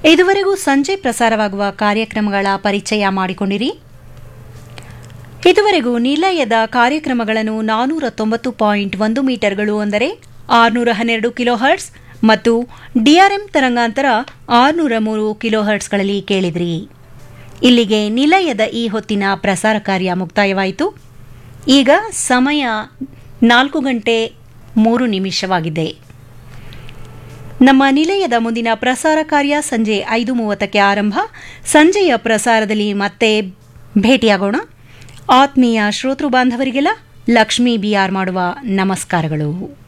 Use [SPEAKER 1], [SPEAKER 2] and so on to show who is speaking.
[SPEAKER 1] ಇದುವರೆಗೂ ಸಂಜೆ ಪ್ರಸಾರವಾಗುವ ಕಾರ್ಯಕ್ರಮಗಳ ಪರಿಚಯ ಮಾಡಿಕೊಂಡಿರಿ ಇದುವರೆಗೂ ನಿಲಯದ ಕಾರ್ಯಕ್ರಮಗಳನ್ನು ನಾನೂರ ತೊಂಬತ್ತು ಪಾಯಿಂಟ್ ಒಂದು ಮೀಟರ್ಗಳು ಅಂದರೆ ಆರುನೂರ ಹನ್ನೆರಡು ಕಿಲೋ ಹರ್ಟ್ಸ್ ಮತ್ತು ಡಿಆರ್ಎಂ ತರಂಗಾಂತರ ಆರುನೂರ ಮೂರು ಕಿಲೋ ಹರ್ಟ್ಸ್ಗಳಲ್ಲಿ ಕೇಳಿದ್ರಿ ಇಲ್ಲಿಗೆ ನಿಲಯದ ಈ ಹೊತ್ತಿನ ಪ್ರಸಾರ ಕಾರ್ಯ ಮುಕ್ತಾಯವಾಯಿತು ಈಗ ಸಮಯ ನಾಲ್ಕು ಗಂಟೆ ಮೂರು ನಿಮಿಷವಾಗಿದೆ ನಮ್ಮ ನಿಲಯದ ಮುಂದಿನ ಪ್ರಸಾರ ಕಾರ್ಯ ಸಂಜೆ ಐದು ಮೂವತ್ತಕ್ಕೆ ಆರಂಭ ಸಂಜೆಯ ಪ್ರಸಾರದಲ್ಲಿ ಮತ್ತೆ ಭೇಟಿಯಾಗೋಣ ಆತ್ಮೀಯ ಶ್ರೋತೃ ಬಾಂಧವರಿಗೆಲ್ಲ ಲಕ್ಷ್ಮೀ ಬಿಆರ್ ಮಾಡುವ ನಮಸ್ಕಾರಗಳು